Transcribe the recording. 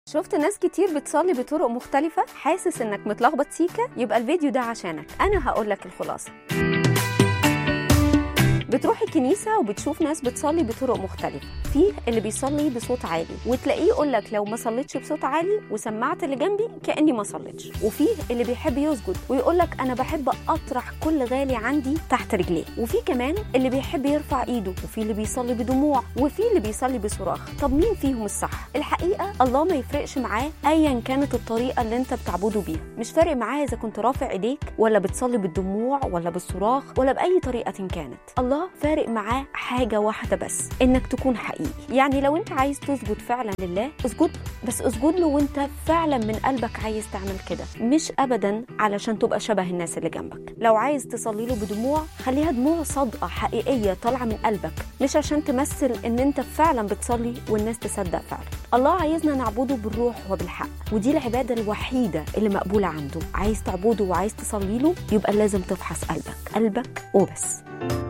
شفت ناس كتير بتصلي بطرق مختلفة حاسس انك متلخبط سيكا يبقى الفيديو ده عشانك انا هقولك الخلاصة بتروح الكنيسة وبتشوف ناس بتصلي بطرق مختلفة في اللي بيصلي بصوت عالي وتلاقيه يقولك لو ما صليتش بصوت عالي وسمعت اللي جنبي كأني ما صليتش وفي اللي بيحب يسجد ويقولك أنا بحب أطرح كل غالي عندي تحت رجليه وفي كمان اللي بيحب يرفع إيده وفي اللي بيصلي بدموع وفي اللي بيصلي بصراخ طب مين فيهم الصح الحقيقة الله ما يفرقش معاه أيا كانت الطريقة اللي أنت بتعبده بيها مش فارق معاه إذا كنت رافع إيديك ولا بتصلي بالدموع ولا بالصراخ ولا بأي طريقة كانت الله فارق معاه حاجة واحدة بس إنك تكون حقيقي يعني لو أنت عايز تسجد فعلا لله اسجد بس اسجد له وأنت فعلا من قلبك عايز تعمل كده مش أبدا علشان تبقى شبه الناس اللي جنبك لو عايز تصلي له بدموع خليها دموع صادقة حقيقية طالعة من قلبك مش عشان تمثل إن أنت فعلا بتصلي والناس تصدق فعلا الله عايزنا نعبده بالروح وبالحق ودي العبادة الوحيدة اللي مقبولة عنده عايز تعبده وعايز تصلي له يبقى لازم تفحص قلبك قلبك وبس